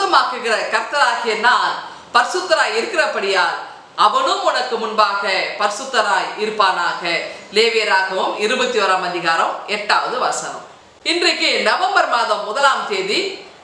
பரிசுத்தமாக்குகிற கர்த்தராகிய நான் பரிசுத்தராய் இருக்கிறபடியால் அவனும் உனக்கு முன்பாக பரிசுத்தராய் இருப்பானாக லேவியராகவும் இருபத்தி ஓராம் அதிகாரம் எட்டாவது வசனம் இன்றைக்கு நவம்பர் மாதம் முதலாம் தேதி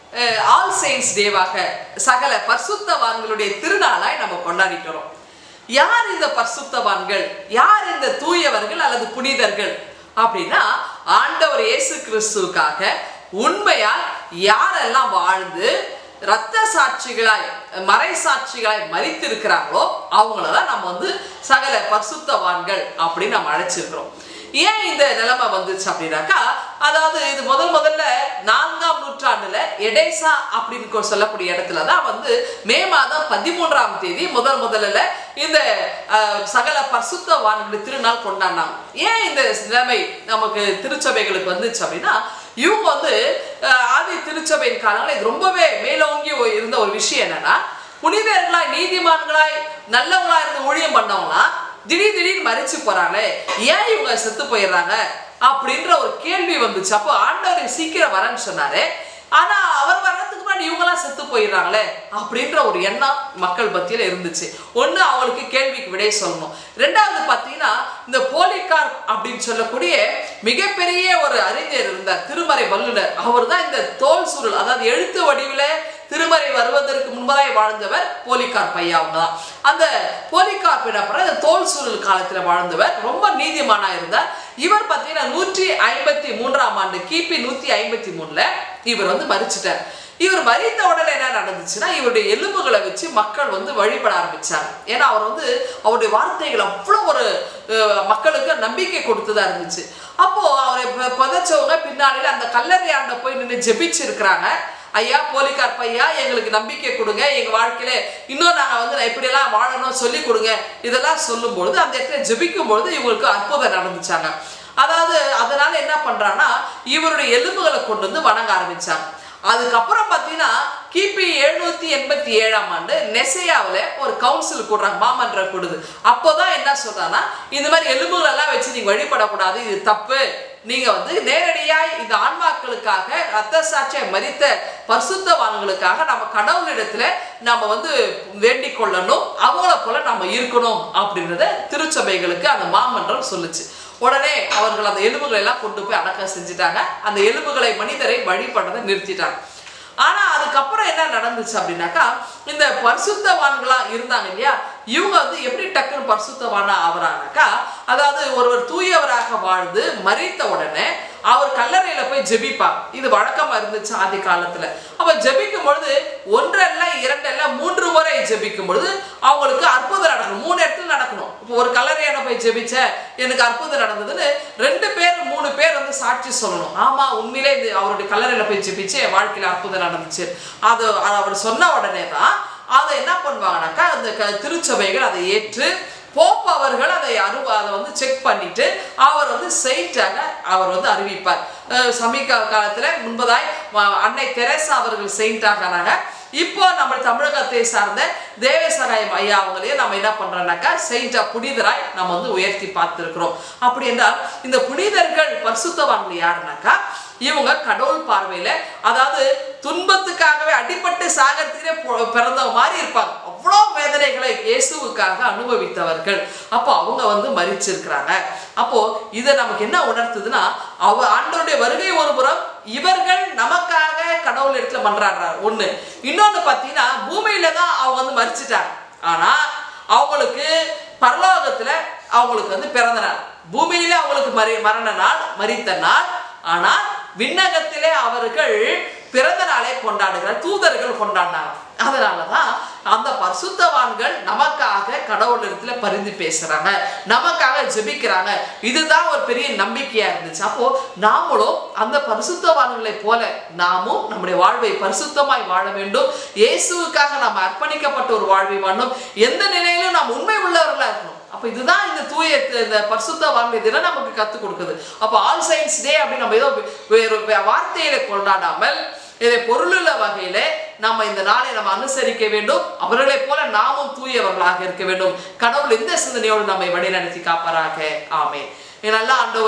ஆல் செயின்ஸ் டேவாக சகல பரிசுத்தவான்களுடைய திருநாளாய் நம்ம கொண்டாடிக்கிறோம் யார் இந்த பரிசுத்தவான்கள் யார் இந்த தூயவர்கள் அல்லது புனிதர்கள் அப்படின்னா ஆண்டவர் இயேசு கிறிஸ்துவுக்காக உண்மையா யாரெல்லாம் வாழ்ந்து இரத்த சாட்சிகளாய் மறை சாட்சிகளாய் மறித்திருக்கிறாங்களோ அவங்கள தான் நம்ம வந்து சகல பரிசுத்தவான்கள் அப்படின்னு நம்ம அழைச்சிருக்கிறோம் ஏன் இந்த நிலைமை வந்துச்சு அப்படின்னாக்கா அதாவது இது முதல் முதல்ல நான்காம் நூற்றாண்டுல எடேசா அப்படின்னு கொ- சொல்லக்கூடிய இடத்துல தான் வந்து மே மாதம் பதிமூன்றாம் தேதி முதல் முதல்ல இந்த அஹ், சகல பரிசுத்தவான்களுடைய திருநாள் கொண்டாடினாங்க ஏன் இந்த நிலைமை நமக்கு திருச்சபைகளுக்கு வந்துச்சு அப்படின்னா இவங்க வந்து அஹ், ஆதி திருச்சபையின் காலங்களில் இது ரொம்பவே மேலோங்கி ஒ- இருந்த ஒரு விஷயம் என்னன்னா புனிதர்களாய் நீதிமான்களாய் நல்லவங்களா இருந்து ஊழியம் பண்ணவங்களாம் திடீர் திடீர்னு மறிச்சு போறாங்களே ஏன் இவங்க செத்து போயிடுறாங்க அப்படின்ற ஒரு கேள்வி வந்துச்சு அப்போ ஆண்டவர் சீக்கிரம் வரேன்னு சொன்னாரு ஆனா அவர் வர்றதுக்கு முன்னாடி இவங்கெல்லாம் செத்து போயிடுறாங்களே அப்படின்ற ஒரு எண்ணம் மக்கள் மத்தியில இருந்துச்சு ஒண்ணு அவங்களுக்கு கேள்விக்கு விடை சொல்லணும் ரெண்டாவது பார்த்தீங்கன்னா இந்த போலிகார் அப்படின்னு சொல்லக்கூடிய மிகப்பெரிய ஒரு அறிஞர் இருந்தார் திருமறை வல்லுனர் அவர் தான் இந்த தோல் சுருள் அதாவது எழுத்து வடிவில திருமறை வருவதற்கு முன்பதாய் வாழ்ந்தவர் போலிகார் பையா அவங்க தான் அந்த போலிகார் பின்னப்புறம் இந்த தோல் சுருள் காலத்துல வாழ்ந்தவர் ரொம்ப நீதிமானா இருந்தார் இவர் பார்த்தீங்கன்னா நூற்றி ஐம்பத்தி மூன்றாம் ஆண்டு கிபி நூத்தி ஐம்பத்தி மூணுல இவர் வந்து மறிச்சிட்டார் இவர் மறித்த உடனே என்ன நடந்துச்சுன்னா இவருடைய எலும்புகளை வச்சு மக்கள் வந்து வழிபட ஆரம்பிச்சாங்க ஏன்னா அவர் வந்து அவருடைய வார்த்தைகள் அவ்வளோ ஒரு அஹ், மக்களுக்கு நம்பிக்கை கொடுத்ததா இருந்துச்சு அப்போ அவரை ப- புதைச்சவங்க பின்னாடியில் அந்த கல்லறையாண்ட போய் நின்று ஜெபிச்சு இருக்கிறாங்க ஐயா போலிகார் பையா எங்களுக்கு நம்பிக்கை கொடுங்க எங்க வாழ்க்கையில இன்னும் நாங்க வந்து நான் இப்படியெல்லாம் வாழணும் சொல்லி கொடுங்க இதெல்லாம் சொல்லும்பொழுது அந்த இடத்துல ஜெபிக்கும் பொழுது இவங்களுக்கு அற்புதம் நடந்துச்சாங்க அதாவது அதனால என்ன பண்றாங்கன்னா இவருடைய எலும்புகளை கொண்டு வந்து வணங்க ஆரம்பிச்சாங்க அதுக்கப்புறம் பார்த்தீங்கன்னா கிபி எழுநூத்தி எண்பத்தி ஏழாம் ஆண்டு நெசையாவில் ஒரு கவுன்சில் கூடுறாங்க மாமன்றம் கூடுது அப்போதான் என்ன சொல்றாங்கன்னா இந்த மாதிரி எலும்புகள் எல்லாம் வச்சு நீங்க வழிபடக்கூடாது இது தப்பு நீங்க வந்து நேரடியாய் இந்த ஆன்மாக்களுக்காக ரத்த சாட்சியை மறித்த பரிசுத்தவான்களுக்காக நம்ம கடவுளிடத்துல நம்ம வந்து வேண்டிக் கொள்ளணும் அவங்கள போல நம்ம இருக்கணும் அப்படின்றத திருச்சபைகளுக்கு அந்த மாமன்றம் சொல்லுச்சு உடனே அவர்கள் அந்த எலும்புகளை எல்லாம் கொண்டு போய் அடக்கம் செஞ்சுட்டாங்க அந்த எலும்புகளை மனிதரை வழிபடுறதை நிறுத்திட்டாங்க ஆனா அதுக்கப்புறம் என்ன நடந்துச்சு அப்படின்னாக்கா இந்த பரிசுத்தவான்களா இருந்தாங்க இல்லையா இவங்க வந்து எப்படி டக்குன்னு பரிசுத்தவானா ஆகுறாங்கனாக்கா அதாவது ஒருவர் தூயவராக வாழ்ந்து மறித்த உடனே அவர் கல்லறையில போய் ஜெபிப்பாங்க இது வழக்கமா இருந்துச்சு ஆதி காலத்துல அப்ப ஜெபிக்கும் பொழுது ஒன்றல்ல இரண்டல்ல மூன்று முறை ஜெபிக்கும் பொழுது அவங்களுக்கு அற்புதம் நடக்கணும் மூணு இடத்துல நடக்கணும் இப்போ ஒரு கல்லறையான போய் ஜெபிச்ச எனக்கு அற்புதம் நடந்ததுன்னு ரெண்டு பேர் மூணு பேர் வந்து சாட்சி சொல்லணும் ஆமா உண்மையிலே இது அவருடைய கல்லறையில போய் ஜெபிச்சு என் வாழ்க்கையில அற்புதம் நடந்துச்சு அது அது அவர் சொன்ன உடனே தான் அதை என்ன பண்ணுவாங்கனாக்கா அந்த க- திருச்சபைகள் அதை ஏற்று போப் அவர்கள் அதை அனு அதை வந்து செக் பண்ணிட்டு அவர் வந்து செயிட்டாக அவர் வந்து அறிவிப்பார் அஹ் சமீப காலத்துல முன்பதாய் வ- அன்னை தெரேசா அவர்கள் செயின்டாக ஆனாங்க இப்போ நம்ம தமிழகத்தை சார்ந்த தேவசகாயம் ஐயா அவங்களையும் நம்ம என்ன பண்றோம்னாக்கா செயின்டா புனிதராய் நம்ம வந்து உயர்த்தி பார்த்திருக்கிறோம் அப்படி என்றால் இந்த புனிதர்கள் பரிசுத்தவான்கள் யாருனாக்கா இவங்க கடவுள் பார்வையில அதாவது துன்பத்துக்காகவே அடிபட்டு சாகரத்திலே பொ- பிறந்தவ மாதிரி இருப்பாங்க அவ்வளோ வேதனைகளை இயேசுவுக்காக அனுபவித்தவர்கள் அப்போ அவங்க வந்து மறிச்சிருக்கிறாங்க அப்போ இதை நமக்கு என்ன உணர்த்துதுன்னா அவ ஆண்டவருடைய வருகை ஒரு புறம் இவர்கள் நமக்காக கடவுள் இடத்துல மன்றாடுறாரு ஒண்ணு இன்னொன்னு பார்த்தீங்கன்னா பூமியில தான் அவங்க வந்து மறிச்சிட்டாங்க ஆனா அவங்களுக்கு பரலோகத்துல அவங்களுக்கு வந்து பிறந்த நாள் பூமியில அவங்களுக்கு மரி மரண நாள் மரித்த நாள் ஆனால் விண்ணகத்திலே அவர்கள் பிறந்த நாளை கொண்டாடுகிறார் தூதர்கள் கொண்டாடினாங்க அதனாலதான் அந்த பரிசுத்தவான்கள் நமக்காக கடவுளிடத்துல பரிந்து பேசுறாங்க நமக்காக ஜெபிக்கிறாங்க இதுதான் ஒரு பெரிய நம்பிக்கையா இருந்துச்சு அப்போ நாமளும் அந்த பரிசுத்தவான்களை போல நாமும் நம்முடைய வாழ்வை பரிசுத்தமாய் வாழ வேண்டும் இயேசுவுக்காக நாம் அர்ப்பணிக்கப்பட்ட ஒரு வாழ்வை வாழணும் எந்த நிலையிலும் நாம் உண்மை உள்ளவர்களா இருக்கணும் அப்ப இதுதான் இந்த தூய இந்த பரிசுத்த வாழ்க்கை தினம் நமக்கு கற்றுக் கொடுக்குது அப்போ ஆல் சயின்ஸ் டே அப்படின்னு நம்ம ஏதோ வேறு வார்த்தையில கொண்டாடாமல் இதை பொருளுள்ள வகையில நம்ம இந்த நாளை நம்ம அனுசரிக்க வேண்டும் அவர்களைப் போல நாமும் தூயவர்களாக இருக்க வேண்டும் கடவுள் இந்த சிந்தனையோடு நம்மை வழிநடத்தி காப்பாராக ஆமே நல்ல ஆண்டவரே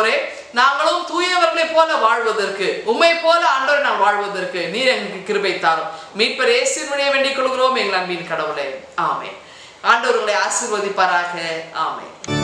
நாங்களும் தூயவர்களைப் போல வாழ்வதற்கு உம்மை போல ஆண்டவரை நான் வாழ்வதற்கு நீர் எங்களுக்கு கிருபை தாரும் மீட்பர் இயேசுவினுடைய வேண்டிக் கொள்கிறோம் எங்கள் அன்பின் கடவுளே ஆமென் ஆண்டவர்களை ஆசீர்வதிப்பாராக ஆமென்